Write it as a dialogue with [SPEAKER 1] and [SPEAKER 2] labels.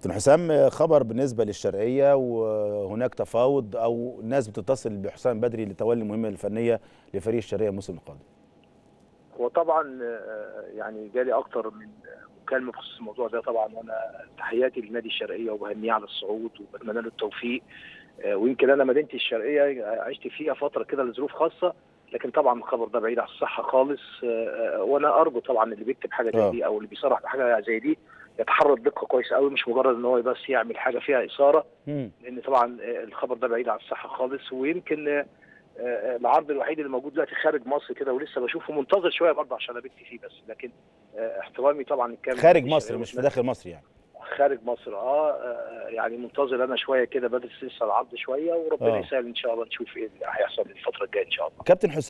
[SPEAKER 1] كابتن حسام خبر بالنسبه للشرقيه وهناك تفاوض او الناس بتتصل بحسام بدري لتولي المهمه الفنيه لفريق الشرقيه الموسم القادم
[SPEAKER 2] هو طبعا آه، يعني جالي اكتر من مكالمه بخصوص الموضوع ده طبعا وانا تحياتي لنادي الشرقيه وبهنيه على الصعود وبتمنى له التوفيق آه، ويمكن انا مدينتي الشرقيه عشت فيها فتره كده لظروف خاصه لكن طبعا الخبر ده بعيد عن الصحه خالص آه، آه، وانا ارجو طبعا اللي بيكتب حاجه
[SPEAKER 1] آه.
[SPEAKER 2] زي دي او اللي بيصرح بحاجه زي دي يتحرى الدقه كويس قوي مش مجرد ان هو بس يعمل حاجه فيها اثاره
[SPEAKER 1] مم.
[SPEAKER 2] لان طبعا آه، الخبر ده بعيد عن الصحه خالص ويمكن آه، آه، العرض الوحيد اللي موجود دلوقتي خارج مصر كده ولسه بشوفه منتظر شويه برضه عشان ابت فيه بس لكن آه، احترامي طبعا الكامل
[SPEAKER 1] خارج
[SPEAKER 2] للشرقية
[SPEAKER 1] مصر مش في
[SPEAKER 2] والناس-
[SPEAKER 1] داخل مصر يعني
[SPEAKER 2] خارج مصر اه آه، يعني منتظر انا شويه كده بدرس لسه العرض شويه وربنا
[SPEAKER 1] آه.
[SPEAKER 2] يسهل ان شاء الله نشوف ايه اللي هيحصل الفتره الجايه ان شاء الله
[SPEAKER 1] كابتن حسام